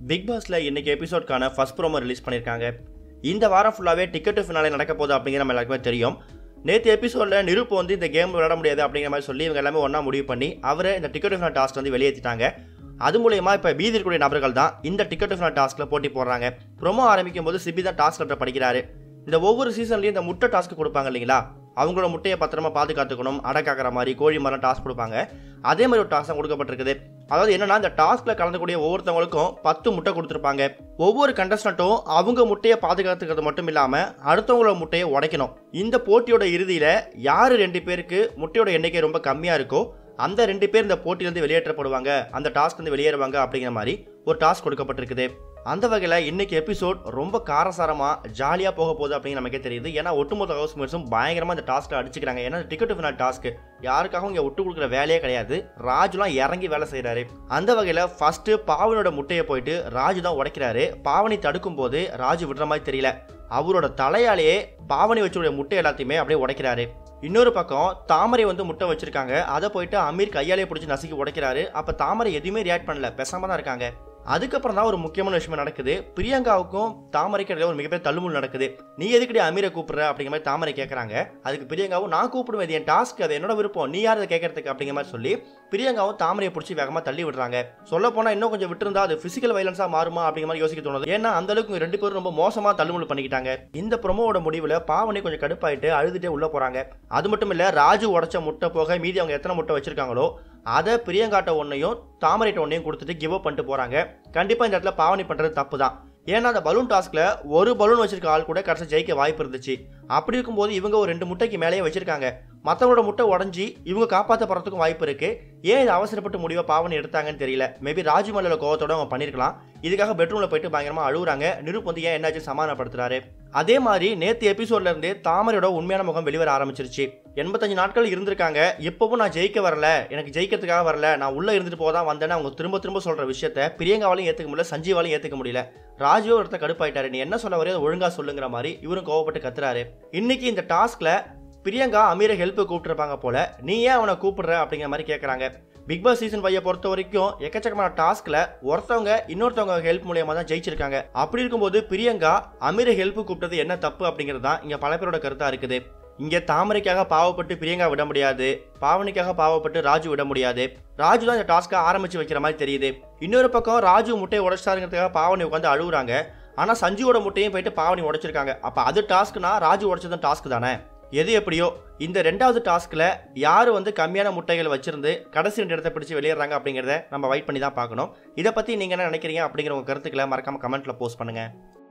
big பாஸ்ல இன்னைக்கு எபிசோட்கான first promo release பண்ணியிருக்காங்க இந்த வாரம் ஃபுல்லாகவே டிக்கெட் ஃபினாலே நடக்க போகுது அப்படிங்கிற நம்ம எல்லாருக்குமே தெரியும் நேற்று எபிசோடில் நிருப்பு வந்து இந்த கேம் விளையாட முடியாது அப்படிங்கிற மாதிரி சொல்லி இவங்க எல்லாமே ஒன்றா முடிவு பண்ணி அவரை இந்த டிக்கெட் ஃபினால் டாஸ்க் வந்து வெளியேற்றிட்டாங்க அது மூலயமா இப்போ மீதி இருக்கக்கூடிய நபர்கள் தான் இந்த டிக்கெட் ஃபினால் டாஸ்க்கில் போட்டி போடுறாங்க ப்ரோமோ ஆரம்பிக்கும் போது சிபி தான் டாஸ்க் லெட்டர் படிக்கிறாரு இந்த ஒவ்வொரு சீசன்லையும் இந்த முட்டை டாஸ்க் கொடுப்பாங்க இல்லைங்களா அவங்களோட முட்டையை பத்திரமா பாதுகாத்துக்கணும் அடக்காக்கிற மாதிரி கோழி மரம் டாஸ்க் கொடுப்பாங்க அதே மாதிரி ஒரு டாஸ்க் தான் கொடுக்கப்பட்டிருக்குது அதாவது என்னன்னா இந்த டாஸ்க்ல கலந்துக்கூடிய ஒவ்வொருத்தவங்களுக்கும் பத்து முட்டை கொடுத்துருப்பாங்க ஒவ்வொரு கண்டஸ்டன்ட்டும் அவங்க முட்டையை பாதுகாத்துக்கிறது மட்டும் இல்லாம அடுத்தவங்களோட முட்டையை உடைக்கணும் இந்த போட்டியோட இறுதியில யாரு ரெண்டு பேருக்கு முட்டையோட எண்ணிக்கை ரொம்ப கம்மியா இருக்கோ அந்த ரெண்டு பேர் இந்த போட்டியிலிருந்து வெளியேற்றப்படுவாங்க அந்த டாஸ்க் வந்து வெளியேறுவாங்க அப்படிங்கிற மாதிரி ஒரு டாஸ்க் கொடுக்கப்பட்டிருக்குது அந்த வகையில் இன்னைக்கு எபிசோட் ரொம்ப காரசாரமாக ஜாலியாக போக போகுது அப்படின்னு நமக்கே தெரியுது ஏன்னா ஒட்டுமொத்த ஹவுஸ் மேட்ஸும் பயங்கரமாக இந்த டாஸ்க்கை அடிச்சுக்கிறாங்க ஏன்னா டிக்கெட் ஃபினால் டாஸ்க்கு யாருக்காகவும் இங்கே விட்டு கொடுக்குற வேலையே கிடையாது ராஜுலாம் இறங்கி வேலை செய்கிறாரு அந்த வகையில் ஃபஸ்ட்டு பாவனோட முட்டையை போயிட்டு ராஜு தான் உடைக்கிறாரு பாவனி தடுக்கும் போது ராஜு விடுற மாதிரி தெரியல அவரோட தலையாலேயே பாவனி வச்சுடைய முட்டை எல்லாத்தையுமே அப்படியே உடைக்கிறாரு இன்னொரு பக்கம் தாமரை வந்து முட்டை வச்சிருக்காங்க அதை போயிட்டு அமீர் கையாலே பிடிச்சி நசுக்கி உடைக்கிறாரு அப்போ தாமரை எதுவுமே ரியாக்ட் பண்ணல பேசாம தான் இருக்காங்க அதுக்கப்புறம் தான் ஒரு முக்கியமான விஷயம் நடக்குது பிரியங்காவுக்கும் தாமரைக்கு இடையில ஒரு மிகப்பெரிய தள்ளுமுள் நடக்குது நீ எதுக்கடி அமீரை கூப்பிடுற அப்படிங்கிற மாதிரி தாமரை கேட்குறாங்க அதுக்கு பிரியங்காவும் நான் கூப்பிடுவேன் இது என் டாஸ்க் அது என்னோட விருப்பம் நீ யார் அதை கேட்கறதுக்கு அப்படிங்கிற மாதிரி சொல்லி பிரியங்காவும் தாமரையை பிடிச்சி வேகமாக தள்ளி விடுறாங்க சொல்ல போனால் இன்னும் கொஞ்சம் விட்டுருந்தா அது ஃபிசிக்கல் வைலன்ஸாக மாறுமா அப்படிங்கிற மாதிரி யோசிக்க தோணுது ஏன்னா அந்த அளவுக்கு இவங்க ரெண்டு பேரும் ரொம்ப மோசமாக தள்ளுமுள் பண்ணிக்கிட்டாங்க இந்த ப்ரொமோவோட முடிவில் பாவனி கொஞ்சம் கடுப்பாயிட்டு அழுதுட்டே உள்ள போறாங்க அது மட்டும் இல்ல ராஜு உடைச்ச முட்டை போக மீதி அவங்க எத்தனை முட்டை வச்சிருக்காங்களோ அதை பிரியங்காட்ட ஒன்றையும் தாமரைட்ட ஒன்றையும் கொடுத்துட்டு கிவ் அப் பண்ணிட்டு போறாங்க கண்டிப்பா இந்த இடத்துல பாவனி பண்றது தப்பு தான் ஏன்னா அந்த பலூன் டாஸ்க்ல ஒரு பலூன் வச்சிருக்க ஆள் கூட கடைசி ஜெயிக்க வாய்ப்பு இருந்துச்சு அப்படி இருக்கும்போது இவங்க ஒரு ரெண்டு முட்டைக்கு மேலேயே வச்சிருக்காங்க மற்றவங்களோட முட்டை உடஞ்சி இவங்க காப்பாற்றப்படுறதுக்கும் வாய்ப்பு இருக்கு ஏன் இது அவசரப்பட்டு முடிவை பாவனை எடுத்தாங்கன்னு தெரியல மேபி ராஜ்மல்ல கோவத்தோட அவங்க பண்ணிருக்கலாம் இதுக்காக பெட்ரூம்ல போயிட்டு பயங்கரமா அழுகுறாங்க நிருப் வந்து ஏன் என்னாச்சு சமாதானப்படுத்துறாரு அதே மாதிரி நேத்து எபிசோட்ல இருந்தே தாமரையோட உண்மையான முகம் வெளிவர ஆரம்பிச்சிருச்சு எண்பத்தஞ்சு நாட்கள் இருந்திருக்காங்க இப்பவும் நான் ஜெயிக்க வரல எனக்கு ஜெயிக்கிறதுக்காக வரல நான் உள்ள இருந்துட்டு போதான் வந்தேன்னு அவங்க திரும்ப திரும்ப சொல்ற விஷயத்த பிரியங்காவாலையும் ஏத்துக்க முடியல சஞ்சீவாலையும் ஏத்துக்க முடியல ராஜுவோ ஒருத்தர் கடுப்பாயிட்டாரு நீ என்ன சொல்ல வரையோ ஒழுங்கா சொல்லுங்கிற மாதிரி இவரும் கோவப்பட்டு கத்துறாரு இன்னைக்கு இந்த டாஸ்க்ல பிரியங்கா அமீரை ஹெல்ப் கூப்பிட்டுருப்பாங்க போல நீ ஏன் அவனை கூப்பிடுற அப்படிங்கிற மாதிரி கேட்குறாங்க பிக் பாஸ் சீசன் ஃபைவை பொறுத்த வரைக்கும் எக்கச்சக்கமான டாஸ்க்ல ஒருத்தவங்க இன்னொருத்தவங்க ஹெல்ப் மூலியமா தான் ஜெயிச்சிருக்காங்க அப்படி இருக்கும்போது பிரியங்கா அமீரை ஹெல்ப் கூப்பிட்டது என்ன தப்பு அப்படிங்கிறது தான் இங்க பல பேரோட கருத்தா இருக்குது இங்க தாமரைக்காக பாவப்பட்டு பிரியங்கா விட முடியாது பாவனிக்காக பாவப்பட்டு ராஜு விட முடியாது ராஜு தான் இந்த டாஸ்க்கை ஆரம்பிச்சு வைக்கிற மாதிரி தெரியுது இன்னொரு பக்கம் ராஜு முட்டையை உடைச்சாருங்கிறதுக்காக பாவனி உட்காந்து அழுகுறாங்க ஆனா சஞ்சுவோட முட்டையும் போயிட்டு பாவனி உடைச்சிருக்காங்க அப்ப அது டாஸ்க்னா ராஜு உடைச்சதும் டாஸ்க் தானே எது எப்படியோ இந்த ரெண்டாவது டாஸ்க்ல யார் வந்து கம்மியான முட்டைகள் வச்சிருந்து கடைசி ரெண்டு இடத்த பிடிச்சி வெளியேறாங்க அப்படிங்கிறத நம்ம வெயிட் பண்ணி தான் பார்க்கணும் இதை பத்தி நீங்க என்ன நினைக்கிறீங்க அப்படிங்கிற உங்க கருத்துக்களை மறக்காம கமெண்ட்ல போஸ்ட் பண்ணுங்க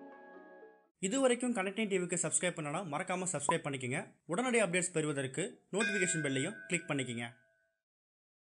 இது வரைக்கும் கனெக்டிங் டிவிக்கு சப்ஸ்கிரைப் பண்ணனா மறக்காம சப்ஸ்கிரைப் பண்ணிக்கங்க உடனடி அப்டேட்ஸ் பெறுவதற்கு நோட்டிஃபிகேஷன் பெல்லையும் கிளிக் பண்ணிக்கங்க